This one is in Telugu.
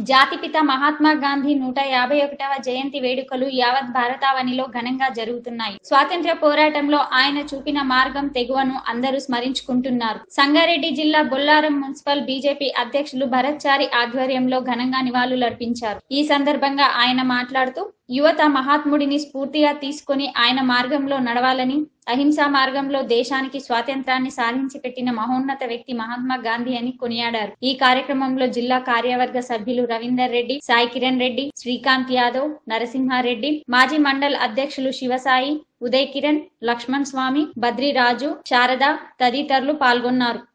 జాతిపిత మహాత్మా గాంధీ నూట యాభై ఒకటవ జయంతి వేడుకలు యావత్ భారతావనిలో ఘనంగా జరుగుతున్నాయి స్వాతంత్ర్య పోరాటంలో ఆయన చూపిన మార్గం తెగువను అందరూ స్మరించుకుంటున్నారు సంగారెడ్డి జిల్లా బొల్లారం మున్సిపల్ బీజేపీ అధ్యక్షులు భరత్ చారి ఆధ్వర్యంలో ఘనంగా నివాళులర్పించారు ఈ సందర్భంగా ఆయన మాట్లాడుతూ యువత మహాత్ముడిని స్ఫూర్తిగా తీసుకొని ఆయన మార్గంలో నడవాలని అహింసా మార్గంలో దేశానికి స్వాతంత్రాన్ని సాధించి పెట్టిన మహోన్నత వ్యక్తి మహాత్మా గాంధీ అని కొనియాడారు ఈ కార్యక్రమంలో జిల్లా కార్యవర్గ సభ్యులు రవీందర్ రెడ్డి సాయి కిరణ్ రెడ్డి శ్రీకాంత్ యాదవ్ నరసింహారెడ్డి మాజీ మండల్ అధ్యక్షులు శివసాయి ఉదయ్ కిరణ్ లక్ష్మణ్ స్వామి బద్రిరాజు శారద తదితరులు పాల్గొన్నారు